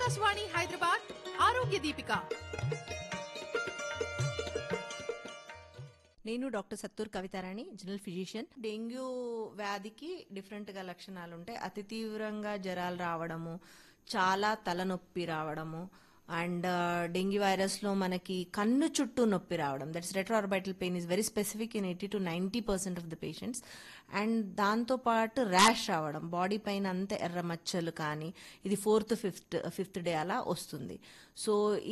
ఆకాశవాణి హైదరాబాద్ ఆరోగ్య దీపిక నేను doctor Sattur Kavitharani general physician dengue వ్యాధికి డిఫరెంట్ గా లక్షణాలు ఉంటాయి అతి తీవ్రంగా జ్వరాలు రావడము చాలా తలనొప్పి రావడము అండ్ డెంగ్యూ వైరస్ లో మనకి కన్ను చుట్టూ నొప్పి రావడం that's retroorbital pain is very specific in eighty to ninety percent of the patients and దాంతో పాటు ర్యాష్ రావడం బాడీ పైన అంతా ఎర్ర మచ్చలు కానీ ఇది ఫోర్త్ ఫిఫ్త్ ఫిఫ్త్ డే అలా వస్తుంది సో